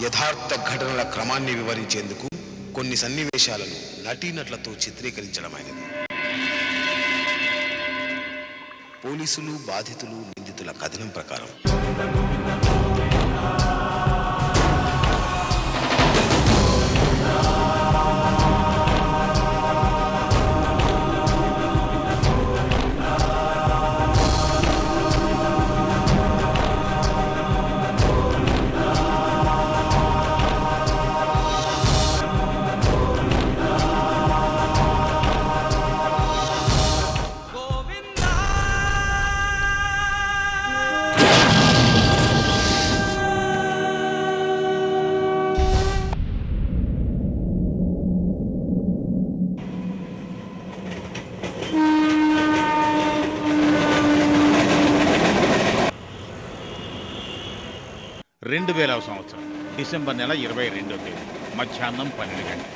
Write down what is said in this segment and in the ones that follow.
యథార్థ ఘటనల క్రమాన్ని వివరించేందుకు కొన్ని సన్నివేశాలను నటీనటులతో చిత్రీకరించడమైనది పోలీసులు బాధితులు నిందితుల కథనం ప్రకారం రెండు వేలవ సంవత్సరం డిసెంబర్ నెల ఇరవై రెండో తేదీ మధ్యాహ్నం పన్నెండు గంటలు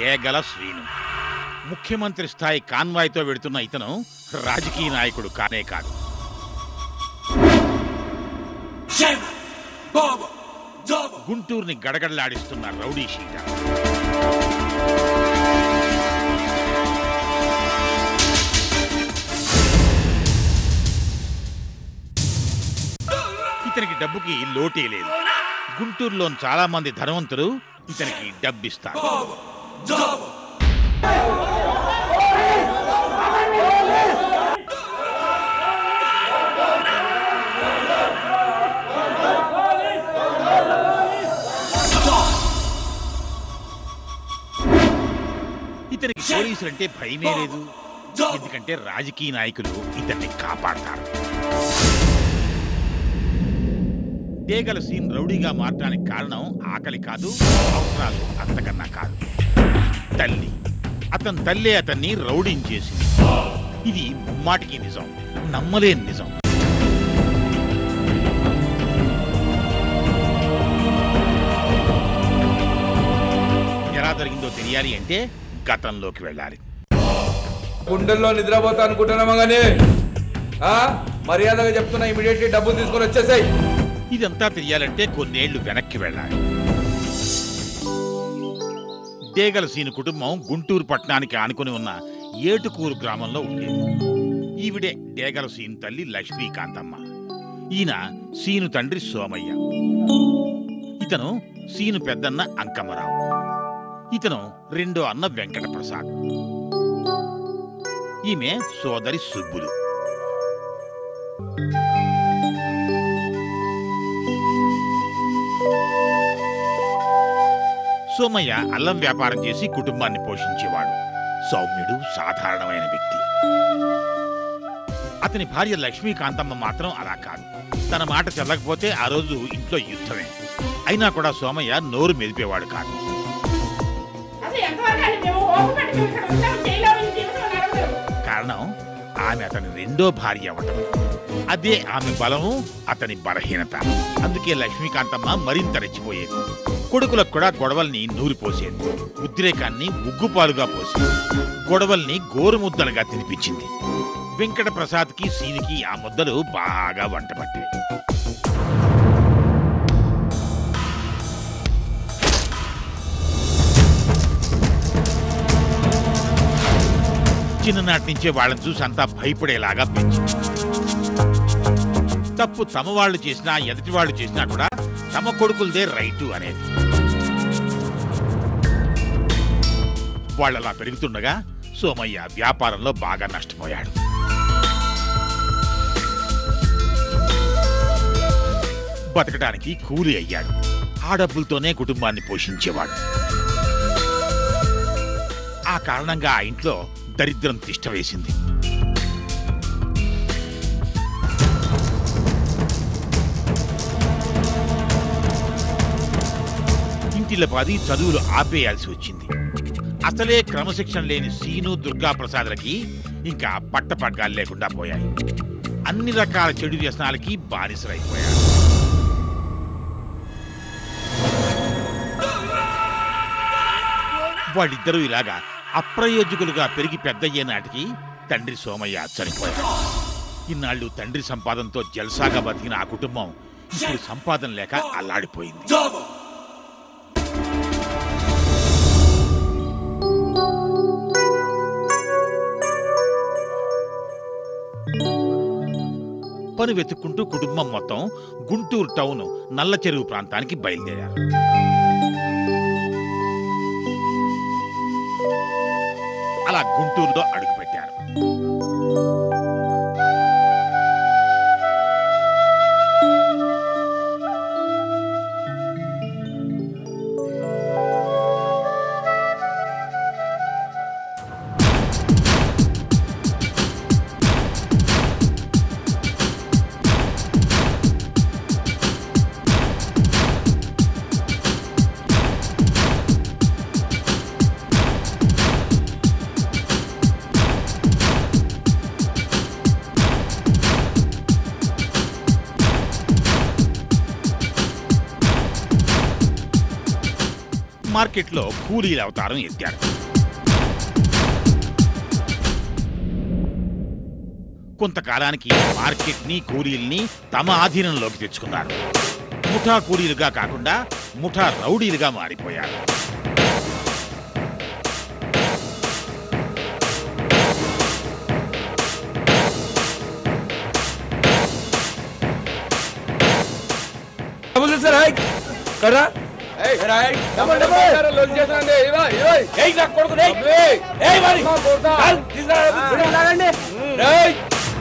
డేగల శ్రీను ముఖ్యమంత్రి స్థాయి కాన్వాయ్తో వెడుతున్న ఇతను రాజకీయ నాయకుడు కానే కాదు గుంటూరుని గడగడలాడిస్తున్న రౌడీ షీట ఇతనికి డబ్బుకి లోటే లేదు గుంటూరులోని చాలా మంది ధనవంతులు ఇతనికి డబ్బిస్తారు ఇతనికి పోలీసులు అంటే భయమే లేదు ఎందుకంటే రాజకీయ నాయకులు ఇతన్ని కాపాడతారు డేగల సీన్ రౌడీగా మారడానికి కారణం ఆకలి కాదు అవసరాలు అంతకన్నా కాదు తల్లి అతని తల్లే అతన్ని రౌడీని చేసింది ఇది ముమ్మాటికి నిజం నమ్మలేని నిజం ఎలా జరిగిందో తెలియాలి అంటే గతంలోకి వెళ్ళాలి గుండెల్లో నిద్రపోతా అనుకుంటున్నామా కానీ ఆ? మర్యాదగా చెప్తున్నా ఇమీడియట్లీ డబ్బులు తీసుకొని వచ్చేసాయి ఇదంతా తెలియాలంటే కొన్నేళ్లు వెనక్కి వెళ్ళాలి డేగల సీను కుటుంబం గుంటూరు పట్టణానికి ఆనుకుని ఉన్న ఏటుకూరు గ్రామంలో ఉండేది ఈవిడే డేగల సీను తల్లి లక్ష్మీకాంతమ్మ ఈయన సీను తండ్రి సోమయ్య ఇతను సీను పెద్దన్న అంకమ్మరావు ఇతను రెండో అన్న వెంకట ప్రసాద్ ఈమె సోదరి సుబ్బులు సోమయ్య అల్లం వ్యాపారం చేసి కుటుంబాన్ని పోషించేవాడు సౌమ్యుడు సాధారణమైన వ్యక్తి అతని భార్య లక్ష్మీకాంతమ్మ మాత్రం అలా కాదు తన మాట చెల్లకపోతే ఆ రోజు ఇంట్లో యుద్ధమే అయినా కూడా సోమయ్య నోరు మెదిపేవాడు కాదు అసలు ఎంతవరకు అండి మేము ఓపు పెట్టి మేము ఇక్కడ ఉంటాం జైల్లో ఉన్న జీవితం నడవదు కారణం ఆమె అతని రెండో భార్య అవటం అదే ఆమె బలము అతని బలహీనత అందుకే లక్ష్మీకాంతమ్మ మరింత రెచ్చిపోయేది కొడుకులకు కూడా గొడవల్ని నూరిపోసేది ఉద్రేకాన్ని ఉగ్గుపాలుగా పోసి గొడవల్ని గోరుముద్దలుగా తినిపించింది వెంకట ప్రసాద్కి సీనికి ఆ ముద్దలు బాగా వంటపట్టాయి చిన్ననాటి నుంచే వాళ్ళని చూసి అంతా భయపడేలాగా పెంచింది తప్పు తమ వాళ్ళు చేసినా ఎదుటి వాళ్ళు చేసినా కూడా తమ కొడుకులదే రైటు అనేది వాళ్ళలా పెరుగుతుండగా సోమయ్య వ్యాపారంలో బాగా నష్టపోయాడు బతకడానికి కూలి అయ్యాడు ఆ డబ్బులతోనే కుటుంబాన్ని పోషించేవాడు ఆ కారణంగా ఆ ఇంట్లో దరిద్రం తిష్టవేసింది ఇంటిల్లపాది చదువులు ఆపేయాల్సి వచ్చింది అసలే క్రమశిక్షణ లేని సీను దుర్గా ప్రసాద్లకి ఇంకా పట్టపగ్గాలు లేకుండా పోయాయి అన్ని రకాల చెడు వ్యసనాలకి బానిసలైపోయారు వాళ్ళిద్దరూ ఇలాగా అప్రయోజకులుగా పెరిగి పెద్దయ్యే నాటికి తండ్రి సోమయ్య చనిపోయాడు ఇన్నాళ్ళు తండ్రి సంపాదనతో జల్సాగా బతికిన ఆ కుటుంబం ఇప్పుడు సంపాదన లేక అల్లాడిపోయింది పని వెతుక్కుంటూ కుటుంబం మొత్తం గుంటూరు టౌన్ నల్ల చెరువు ప్రాంతానికి బయలుదేరారు అలా గుంటూరులో అడుగుపెట్టారు మార్కెట్లో కూలీల అవతారం ఎత్తారు కొంతకాలానికి మార్కెట్ని కూలీల్ని తమ ఆధీనంలోకి తెచ్చుకున్నారు ముఠా కూలీలుగా కాకుండా ముఠా రౌడీలుగా మారిపోయారు డబ్బులు సార్ హాయ్ కరా ఏయ్ రాయ్ డబ్బులు డబ్బులు లోన్ చేస్తానండి ఇవా ఇవా ఏయ్ నా కొడుకు రేయ్ ఏయ్ మరి కాల్ తీసుకురా లాగండి రేయ్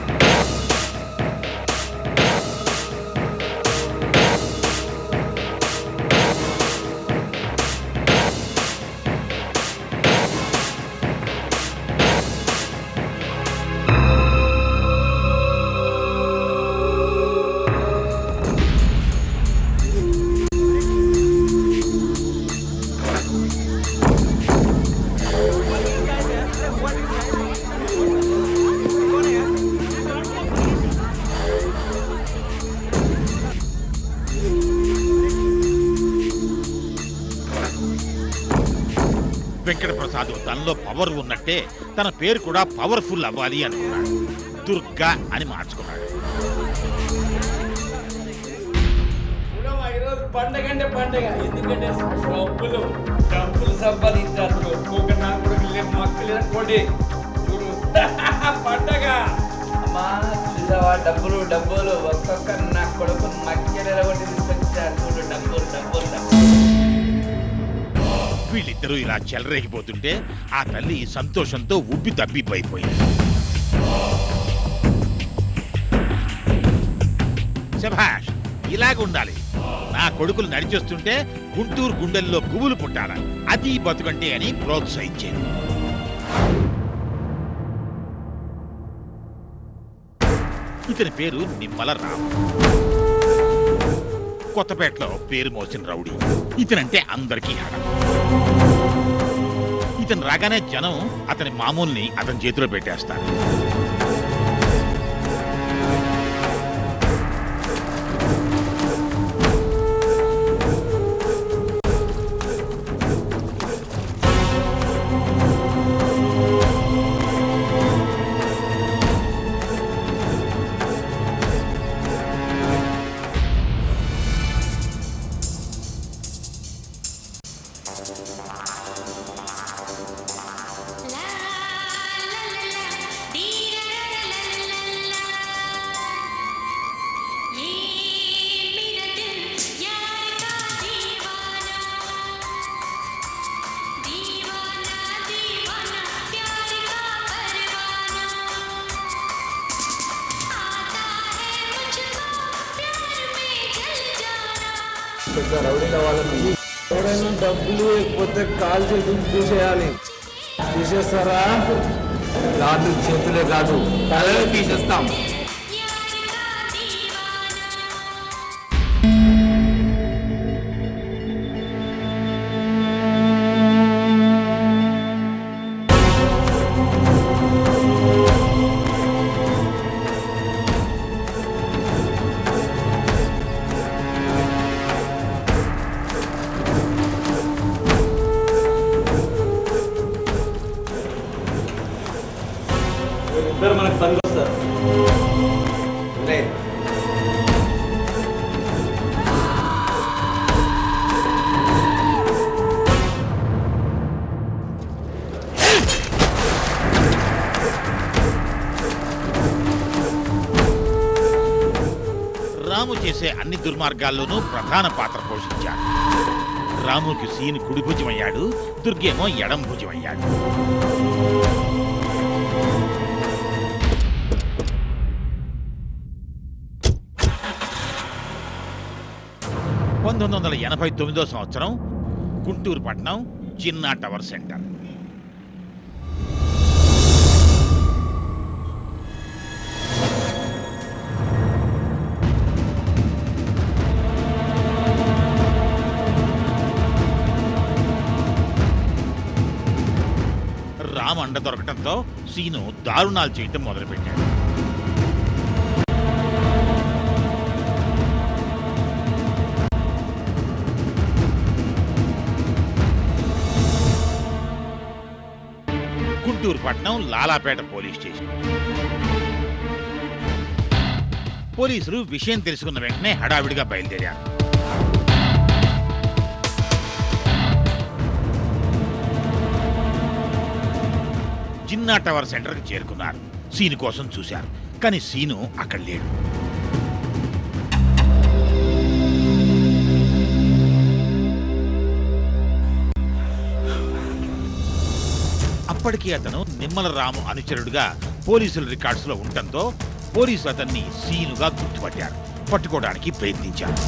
వెంకట ప్రసాద్ తనలో పవర్ ఉన్నట్టే తన పేరు కూడా పవర్ఫుల్ అవ్వాలి అనుకున్నాడు దుర్గా అని మార్చుకున్నాడు ఈరోజు పండగ అంటే పండగ ఎందుకంటే డబ్బులు డబ్బులు సంపాదించారు ఒక్కొక్క నా కొడుకు లేదు మక్కలు అనుకోండి చూడు పండగ అమ్మా చూసావా డబ్బులు డబ్బులు ఒక్కొక్క నా కొడుకు మక్కలు ఎరగొట్టి తీసుకొచ్చారు చూడు డబ్బులు డబ్బులు డబ్బులు వీళ్ళిద్దరూ ఇలా చెలరేగిపోతుంటే ఆ తల్లి సంతోషంతో ఉబ్బి తబ్బిబ్బైపోయింది శభాష్ ఇలాగ ఉండాలి నా కొడుకులు నడిచొస్తుంటే గుంటూరు గుండెల్లో పువ్వులు పుట్టాల అది బతుకంటే అని ప్రోత్సహించేది ఇతని పేరు నిమ్మల రాము కొత్తపేటలో పేరు మోసిన రౌడీ ఇతనంటే అందరికీ హడం ఇతను రాగానే జనం అతని మామూల్ని అతని చేతిలో పెట్టేస్తారు పెద్ద రౌడీల వాళ్ళని ఎవరైనా డబ్బులు లేకపోతే కాల్ చేతులు తీసేయాలి తీసేస్తారా కాళ్ళు చేతులే కాదు తలలు తీసేస్తాం ఇద్దరు మనకు పనికి వస్తారు రాము చేసే అన్ని దుర్మార్గాల్లోనూ ప్రధాన పాత్ర పోషించాడు రాముకి సీని కుడి భుజమయ్యాడు దుర్గేమో ఎడం భుజమయ్యాడు పంతొమ్మిది వందల ఎనభై తొమ్మిదో సంవత్సరం గుంటూరు పట్టణం చిన్నా టవర్ సెంటర్ రామ్ అండ దొరకటంతో సీను దారుణాలు చేయటం మొదలుపెట్టాడు గుంటూరు పట్నం లాలాపేట పోలీస్ స్టేషన్ పోలీసులు విషయం తెలుసుకున్న వెంటనే హడావిడిగా బయలుదేరారు జిన్నా టవర్ సెంటర్కి చేరుకున్నారు సీను కోసం చూశారు కానీ సీను అక్కడ లేడు అప్పటికి అతను నిమ్మల రాము అనుచరుడుగా పోలీసుల రికార్డ్స్ లో ఉండటంతో పోలీసులు అతన్ని సీనుగా గుర్తుపట్టారు పట్టుకోవడానికి ప్రయత్నించారు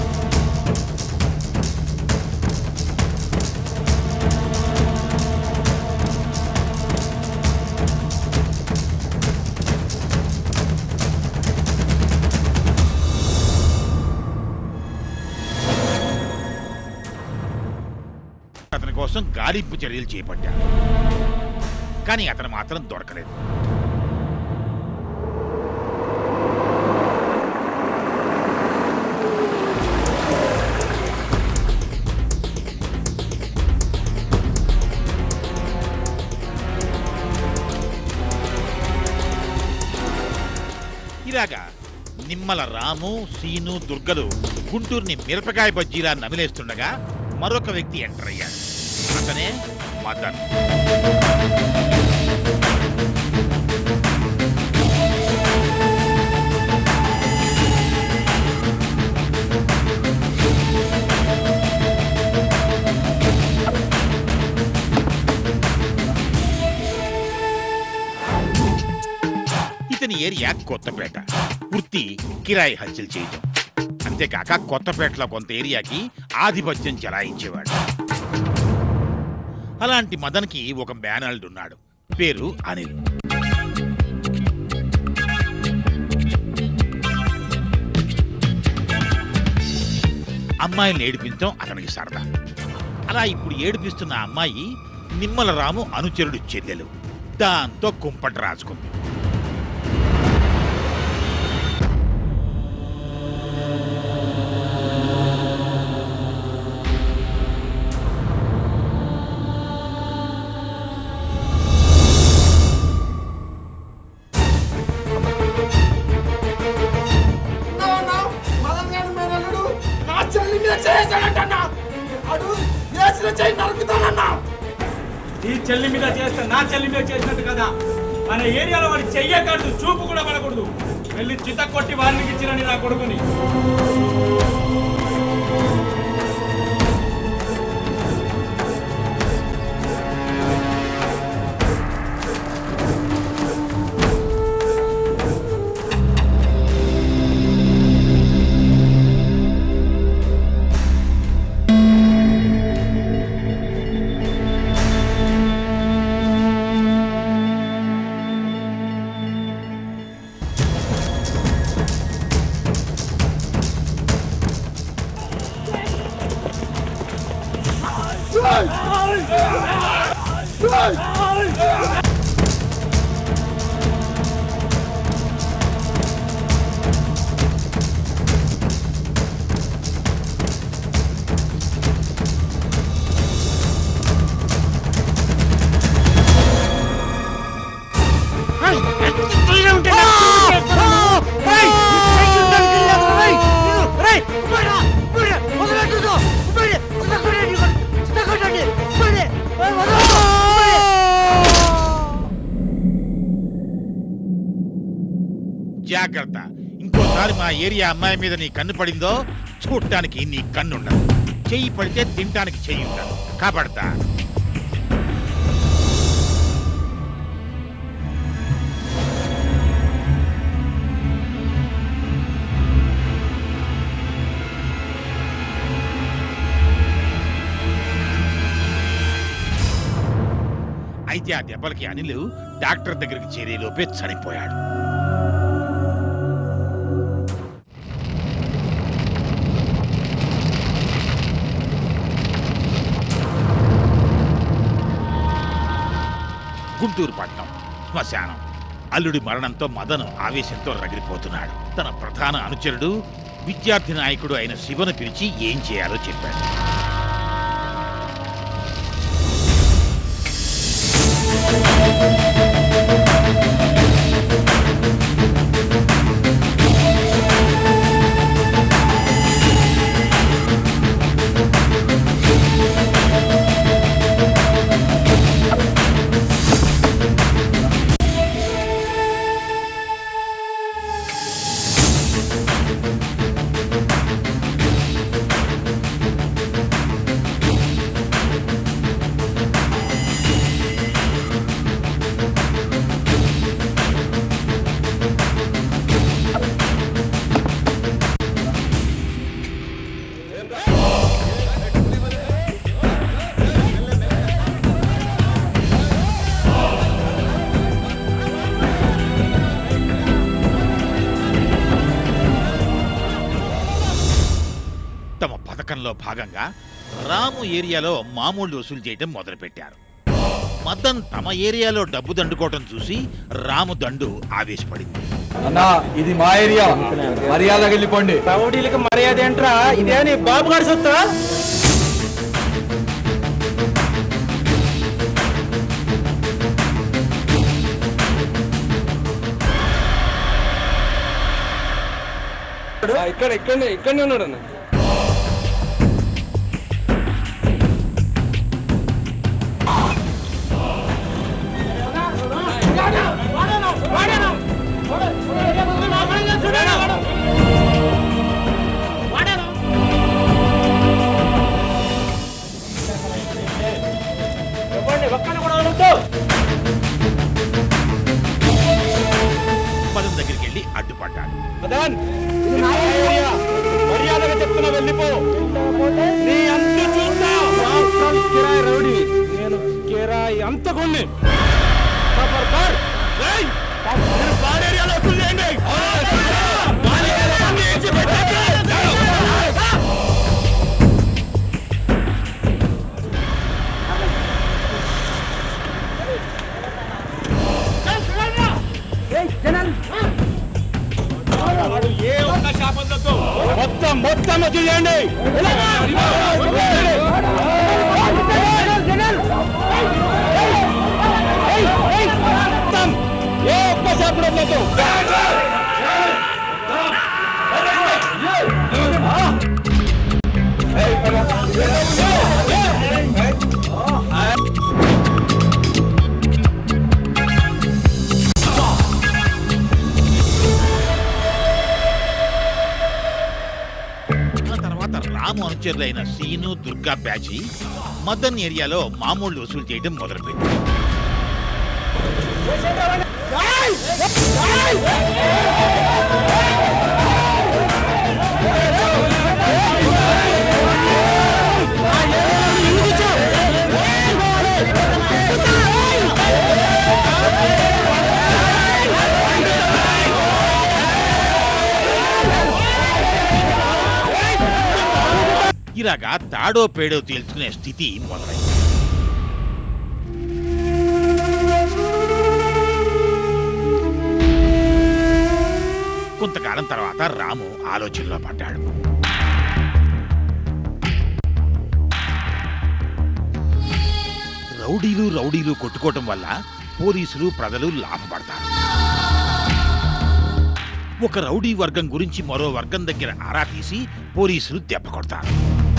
అతని కోసం గాలింపు చర్యలు చేపట్టారు కానీ అతను మాత్రం దొరకలేదు ఇలాగా నిమ్మల రాము సీను దుర్గలు గుంటూరుని మిరపకాయ బజ్జీలా నమిలేస్తుండగా మరొక వ్యక్తి ఎంటర్ అయ్యాడు అతనే మదన్ ఇతని ఏరియా కొత్తపేట వృత్తి కిరాయి హత్యలు చేయటం అంతేకాక కొత్తపేటలో కొంత ఏరియాకి ఆధిపత్యం చెలాయించేవాడు అలాంటి మదన్కి ఒక మేనల్డ్ ఉన్నాడు పేరు అనిల్ అమ్మాయిని ఏడిపించడం అతనికి సరదా అలా ఇప్పుడు ఏడిపిస్తున్న అమ్మాయి నిమ్మల రాము అనుచరుడు చెల్లెలు దాంతో కుంపట రాసుకుంది మదన్ గారి మేనల్లుడు నా చెల్లి మీద చేశాడంటన్నా అడు వేసిన చేయి నరుకుతానన్నా నీ చెల్లి మీద చేస్తే నా చెల్లి మీద చేసినట్టు కదా మన ఏరియాలో వాడి చెయ్యకూడదు చూపు కూడా పడకూడదు వెళ్ళి చిత కొట్టి వారికి ఇచ్చిరని నా కొడుకుని జాగ్రత్త ఇంకోసారి మా ఏరియా అమ్మాయి మీద నీ కన్ను పడిందో చూడటానికి నీ కన్ను ఉండదు చెయ్యి పడితే తినటానికి చెయ్యి ఉండదు కాపాడతా అయితే ఆ దెబ్బలకి అనిల్ డాక్టర్ దగ్గరికి చేరేలోపే చనిపోయాడు గుంటూరు పట్నం శ్మశానం అల్లుడి మరణంతో మదను ఆవేశంతో రగిలిపోతున్నాడు తన ప్రధాన అనుచరుడు విద్యార్థి నాయకుడు అయిన శివను పిలిచి ఏం చేయాలో చెప్పాడు పెంపకంలో భాగంగా రాము ఏరియాలో మామూలు వసూలు చేయడం మొదలుపెట్టారు మదన్ తమ ఏరియాలో డబ్బు దండుకోవటం చూసి రాము దండు ఆవేశపడింది అన్నా ఇది మా ఏరియా మర్యాదగా వెళ్ళిపోండి రౌడీలకు మర్యాద ఏంట్రా ఇదే నీ బాబు గారి సొత్తా ఇక్కడ ఇక్కడనే ఇక్కడనే ఉన్నాడు అన్న మదన్ దగ్గరికి వెళ్ళి అడ్డుపడ్డాడు మదన్ ఇది నా ఏరియా మర్యాదగా చెప్తున్నా వెళ్ళిపో నీ అంత చూస్తా రాష్ట్రం కిరాయి రౌడీ నేను కిరాయి అంతకుణ్ణి ఖబర్దార్ రేయ్! మీరు బాడ్ ఏరియాలో వసూలు చేయండి బాడ్ ఏరియాలో అన్ని ఇచ్చి పెట్టండి. ఏ ఒక్క శాపంతో మొత్తం మొత్తం వసూలు చేయండి మొత్తం ఏ ఒక్క శాపంతో ఆ తర్వాత రాము అనుచరులైన సీను దుర్గా బ్యాచి మదన్ ఏరియాలో మామూలు వసూలు చేయడం మొదలుపెట్టారు ఇలాగా తాడో పేడో తేల్చుకునే స్థితి మొదలైంది కొంతకాలం తర్వాత రాము ఆలోచనలో పడ్డాడు రౌడీలు రౌడీలు కొట్టుకోవటం వల్ల పోలీసులు ప్రజలు లాభపడతారు ఒక రౌడీ వర్గం గురించి మరో వర్గం దగ్గర ఆరా తీసి పోలీసులు దెబ్బ కొడతారు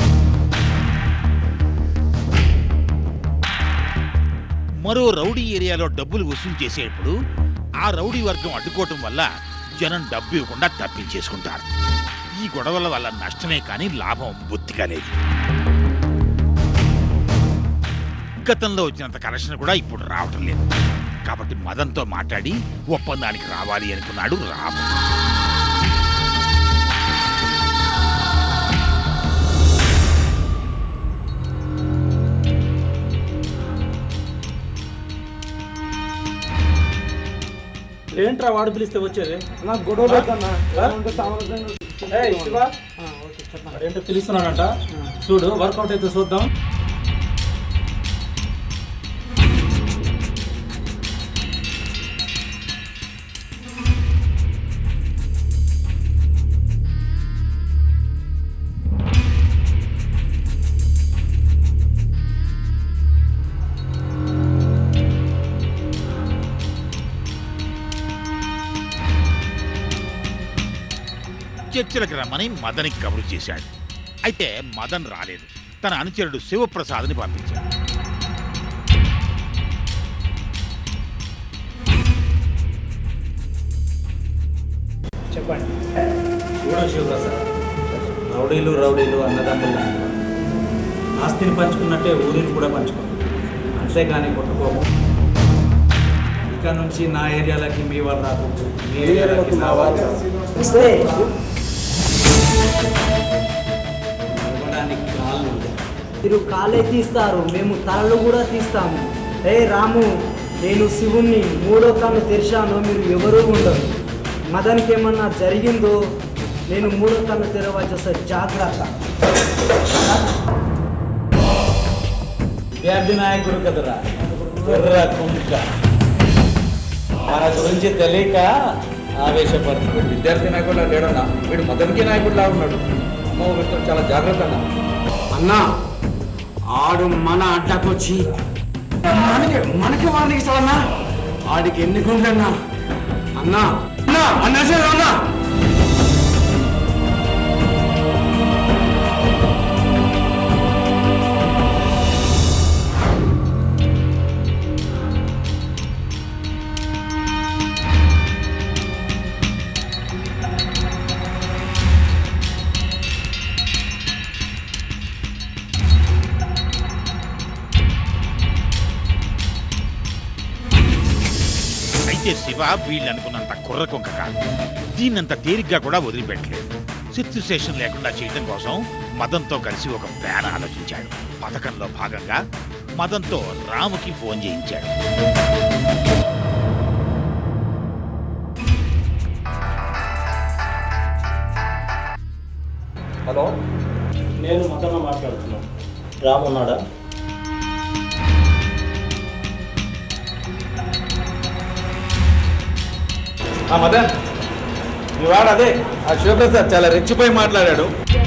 మరో రౌడీ ఏరియాలో డబ్బులు వసూలు చేసేటప్పుడు ఆ రౌడీ వర్గం అడ్డుకోవటం వల్ల జనం డబ్బు ఇవ్వకుండా తప్పించేసుకుంటారు ఈ గొడవల వల్ల నష్టమే కానీ లాభం బొత్తిగా లేదు గతంలో వచ్చినంత కలెక్షన్ కూడా ఇప్పుడు రావటం లేదు కాబట్టి మదన్తో మాట్లాడి ఒప్పందానికి రావాలి అనుకున్నాడు రాము ఏంట్రా వాడు పిలిస్తే వచ్చేది నాకు గొడవ కన్నా ఏయ్, శివ. ఏంటో పిలుస్తున్నాడంట చూడు వర్కౌట్ అయితే చూద్దాం చర్చలకు రమ్మని మదన్కి కబురు చేశాడు అయితే మదన్ రాలేదు తన అనుచరుడు శివప్రసాద్ని పంపించాడు చెప్పండి చూడు శివప్రసాద్ రౌడీలు రౌడీలు అన్నదమ్ములు ఆస్తిని పంచుకున్నట్టే ఊరిని కూడా పంచుకో అంతేగాని కొట్టుకోము ఇక నుంచి నా ఏరియాలకి మీ వాళ్ళు రాకూడదు మీ ఏరియాలకి నా వాళ్ళు నడవడానికి కాళ్ళు ఉండవు. మీరు కాలే తీస్తారు మేము తలలు కూడా తీస్తాము ఏ రాము నేను శివుణ్ణి మూడో కన్ను తెరిచాను మీరు ఎవరూ ఉండరు మదన్కి ఏమన్నా జరిగిందో నేను మూడో కన్ను తెరవాల్సి వస్తే జాగ్రత్త విద్యార్థి నాయకుడు కదరా ఎర్ర కుంక మన గురించి తెలియక ఆవేశపడుతుంది విద్యార్థి నాయకుడు లేడన్నా వీడు మదనికి నాయకుడిలా ఉన్నాడు అమ్మో వీటితో చాలా జాగ్రత్త అన్న అన్నా ఆడు మన అడ్డకొచ్చి మనకి మనకి వాడికి ఇస్తాడన్నా ఆడికి ఎన్ని గుండ్లన్నా అన్నా అన్నా అన్నా సార్ అన్నా అయితే శివ వీళ్ళు అనుకున్నంత కుర్ర కొంక కాదు దీన్నంత తేలిగ్గా కూడా వదిలిపెట్టలేదు శత్రు శేషం లేకుండా చేయడం కోసం మదంతో కలిసి ఒక ప్లాన్ ఆలోచించాడు పథకంలో భాగంగా మదంతో రాముకి ఫోన్ చేయించాడు హలో నేను మదన్న మాట్లాడుతున్నాను రామున్నాడా ఆ మదన్ మీ వాడు అదే ఆ శివప్రసాద్ చాలా రెచ్చిపోయి మాట్లాడాడు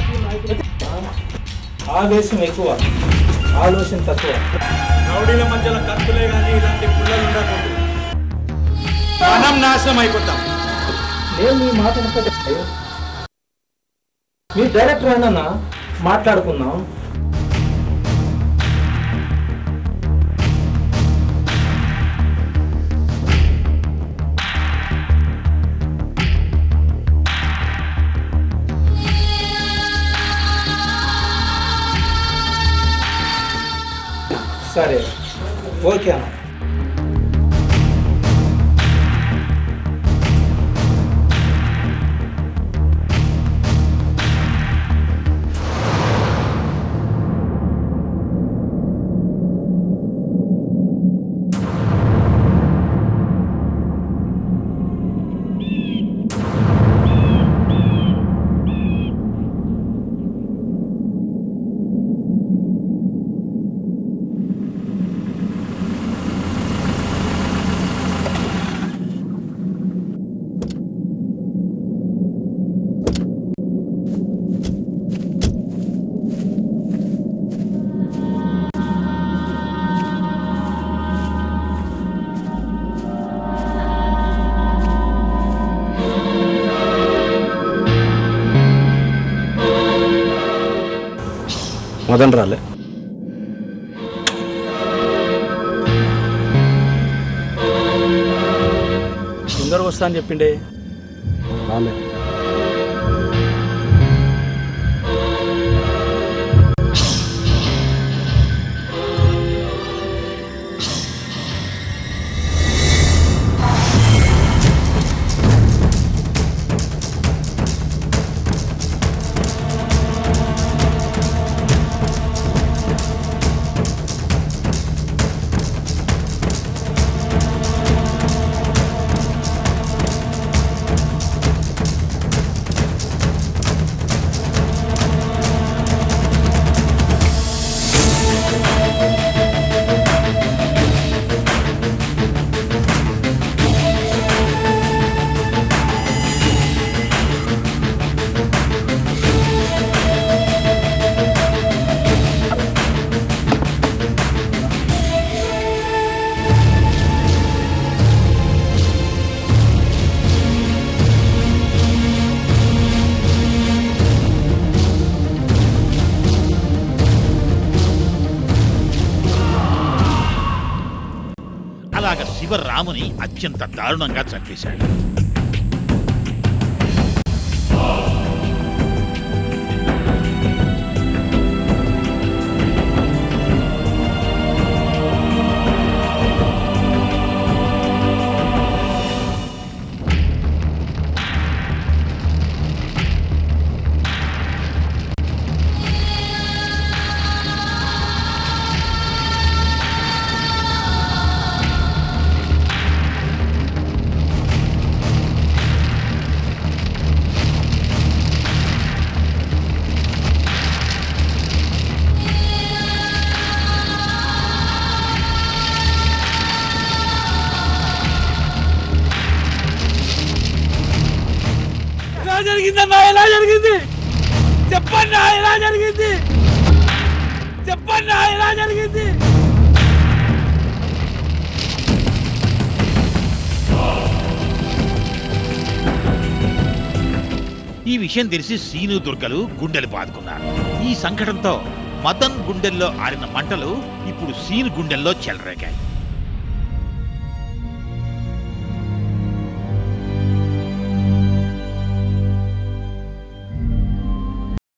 ఆవేశం ఎక్కువ ఆలోచన తక్కువ రౌడీల మధ్యలో కత్తులే కానీ ఇలాంటి పుల్లలు ఉండకూడదు మనం నాశనం అయిపోతాం నేను మీ మాట నమ్మకం. మీ డైరెక్టర్ అన్న మాట్లాడుకుందాం సరే ఓకే అన్న మదన్ రాలే తొందరగా వస్తా అని చెప్పిండే రాలే అలాగ శివ రాముని అత్యంత దారుణంగా చంపేశాడు జరిగిందన్నా ఎలా జరిగింది చెప్పన్నా ఎలా జరిగింది చెప్పన్నా ఎలా జరిగింది ఈ విషయం తెలిసి సీను దుర్గలు గుండెలు బాదుకున్నారు ఈ సంకటంతో మదన్ గుండెల్లో ఆరిన మంటలు ఇప్పుడు సీను గుండెల్లో చెలరేగాయి